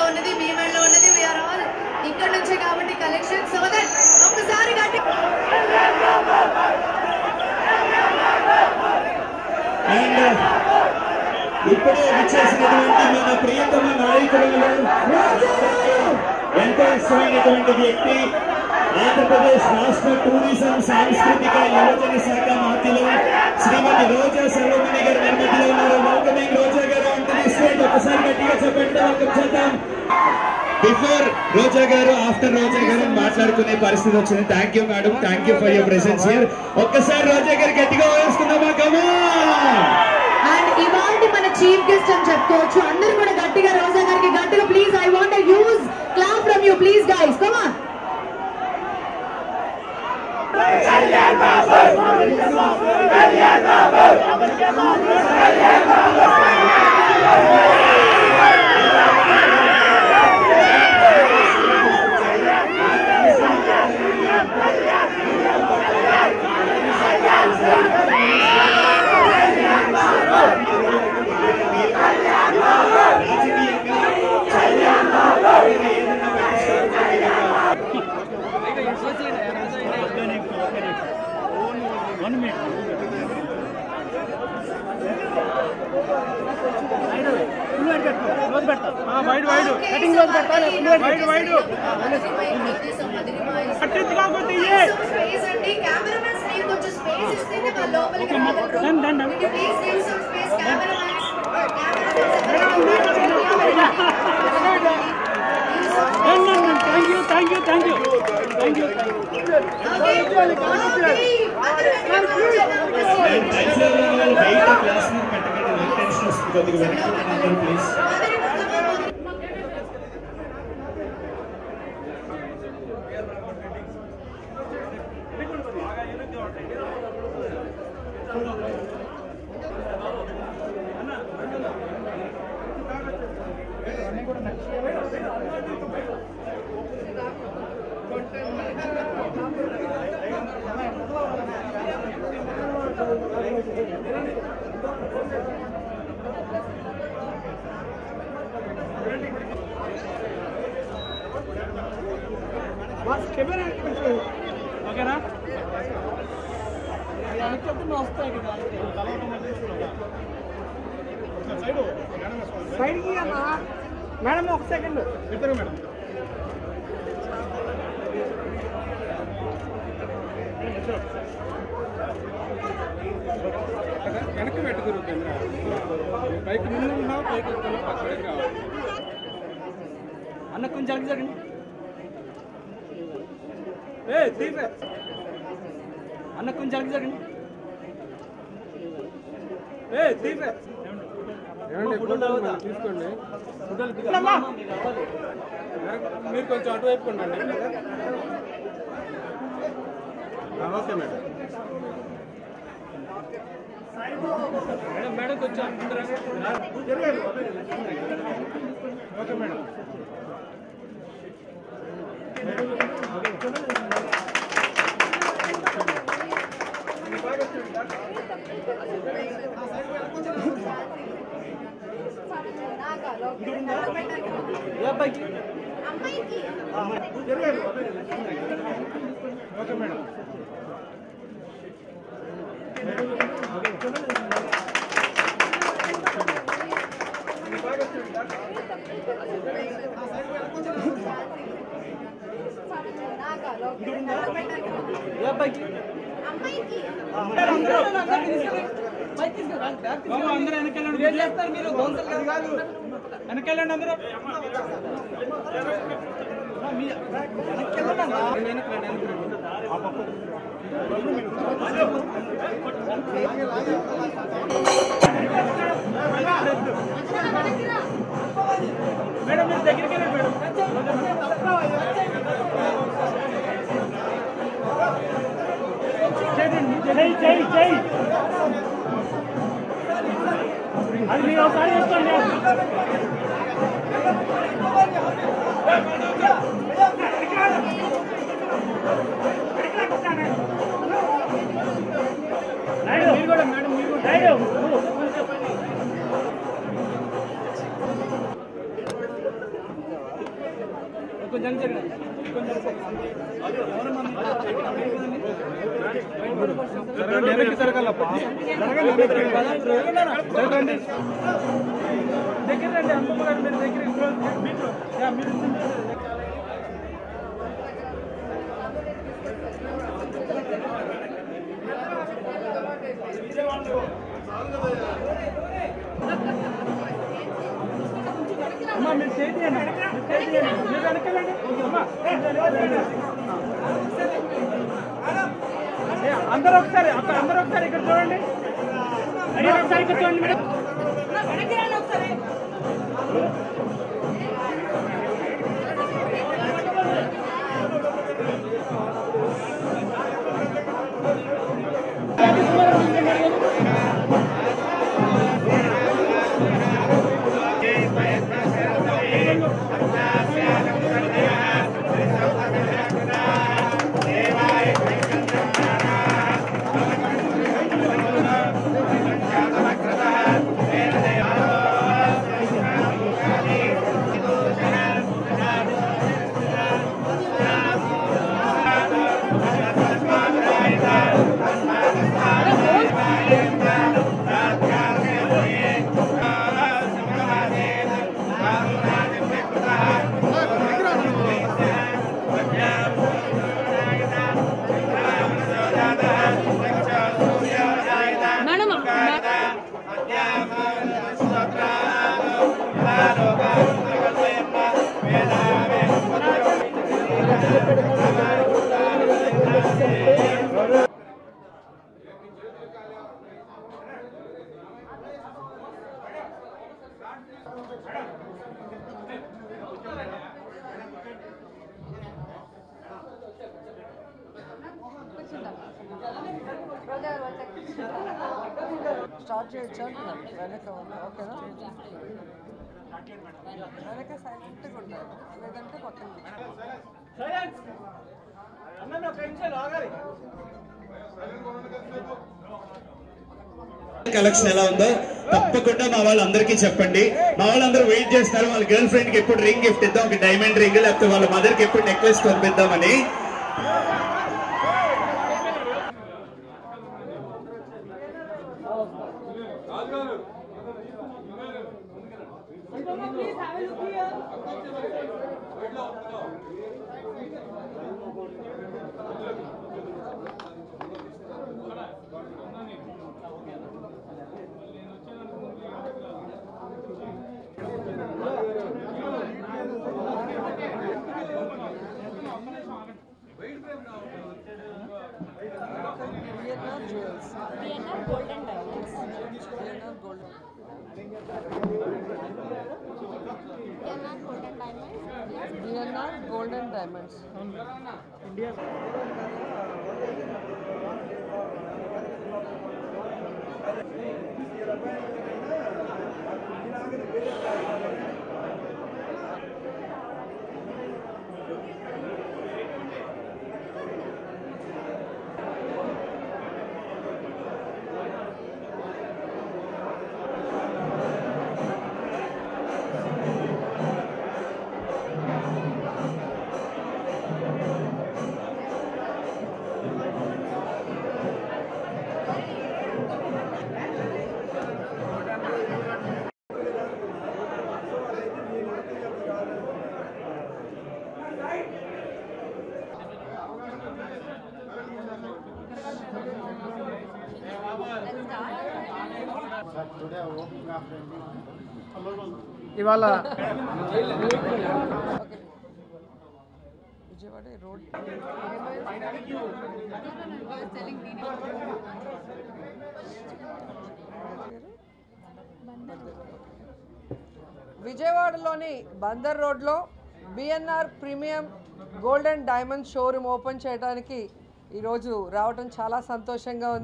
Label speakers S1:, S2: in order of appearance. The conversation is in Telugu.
S1: ఉన్నది మీ మెడలో ఉన్నది వీఆర్ ఆల్ ఇక్కడ నుంచే కాబట్టి కలెక్షన్ సో దట్ ఒక్కసారి గట్టి
S2: అండ్ ఇప్పుడే విచ్చేసినటువంటి మన ప్రియతమ నాయకులలో ఎంతో ఇష్టమైనటువంటి వ్యక్తి ఆంధ్రప్రదేశ్ రాష్ట్ర టూరిజం సాంస్కృతిక యువజన శాఖ మంత్రులు శ్రీమతి రోజా సర్వమణి గారు మన మధ్యలో ఉన్నారు వెల్కమింగ్ రోజా గారు అంటే స్టేట్ ఒకసారి గట్టిగా చెప్పండి వెల్కమ్ చేద్దాం బిఫోర్ రోజా గారు ఆఫ్టర్ రోజా గారు అని మాట్లాడుకునే పరిస్థితి వచ్చింది thank you madam thank you for your presence here ఒక్కసారి రోజా గారు గట్టిగా వేసుకుందామా కమా
S1: అండ్ ఇవాళ మన చీఫ్ గెస్ట్ అని చెప్పుకోవచ్చు అందరూ కూడా గట్టిగా రోజా గారికి గట్టిగా please I want huge clap from you please guys come on
S3: wide wide cutting రోజు పెట్టాలి వైడ్ వైడ్ కట్టించి కాకపోతే ఇయ్యే
S1: స్పేస్ అండి కెమెరామెన్స్ ని కొంచెం స్పేస్ ఇస్తేనే వాళ్ళ లోపలికి
S3: done, done, done.
S1: Please give some space cameramen
S3: thank you thank you thank you thank you
S2: బయట క్లాస్ రూమ్ పెట్టకండి టెన్షన్ వస్తుంది కొద్దిగా వెనక్కి అందరూ ప్లీజ్
S3: కెమెరా ఓకేనా సైడ్కి అన్నా మేడం ఒక సెకండ్ ఇద్దరు మేడం వెనక్కి పెట్టుకురు కెమెరా పైకి ముందు ఉన్నావు పైకి వస్తున్నావు పక్కకి రావాలి అన్న కొంచెం జరగ జరగండి ఏ తీర్రా అన్న కొంచెం జరగ జరగండి ఏ తీర్రా తీసుకోండి మీరు కొంచెం అటువైపు ఉండండి ఓకే మేడం మేడం మేడం కొంచెం ఓకే మేడం ఏ అబ్బాయికి ఓకే మేడం ఏ అబ్బాయికి బాబు అందరూ వెనకెళ్ళండి ఏం చేస్తారు మీరు వెనకెళ్ళండి అందరూ వెనకెళ్ళండి అన్నా. వెనక్కి రండి, వెనక్కి రండి. మేడం మీరు దగ్గరికి వెళ్ళండి మేడం చేయి చేయి చేయి అది మీరు ఒకసారి చేసుకోండి మీరు కూడా మేడం మీరు కూడా కొంచెం జరగండి కొంచెం జరగండి వెనక్కి జరగాలప్ప జరగండి వెనక్కి జరగండి దగ్గర రండి అమ్మమ్మ గారు మీరు దగ్గర మీరు యా, మీరు అమ్మా మీరు చేయండి మీరు చేయండి మీరు వెనకాలండి అమ్మా మీరు వెనకాలండి. ఏ, అందరూ ఒకసారి అక్కడ అందరూ ఒకసారి ఇక్కడ చూడండి అందరూ ఒకసారి ఇక్కడ చూడండి మేడం
S4: స్టార్ట్ చేయొచ్చు అంటున్నాను వెనక ఉన్న- ఓకేనా వెనక సైలెంట్గా ఉండాలి లేదంటే పక్కన
S2: కలెక్షన్ ఎలా ఉందో తప్పకుండా మా వాళ్ళందరికీ చెప్పండి మా వాళ్ళందరూ వెయిట్ చేస్తారు వాళ్ళ గర్ల్ ఫ్రెండ్ కి ఎప్పుడు రింగ్ గిఫ్ట్ ఇద్దాం ఒక డైమండ్ రింగ్ లేకపోతే వాళ్ళ మదర్ కి ఎప్పుడు నెక్లెస్ పంపిద్దామని
S4: Vienna jewels
S5: Vienna Golden Diamonds.
S4: Vienna gold
S5: Vienna Golden Diamonds. Yes.
S4: Vienna golden diamonds
S3: ఇవాళ
S4: ఓకే విజయవాడ రోడ్ విజయవాడలోని బందర్ రోడ్లో BNR premium golden diamond showroom open చేయడానికి ఈరోజు రావడం చాలా సంతోషంగా ఉంది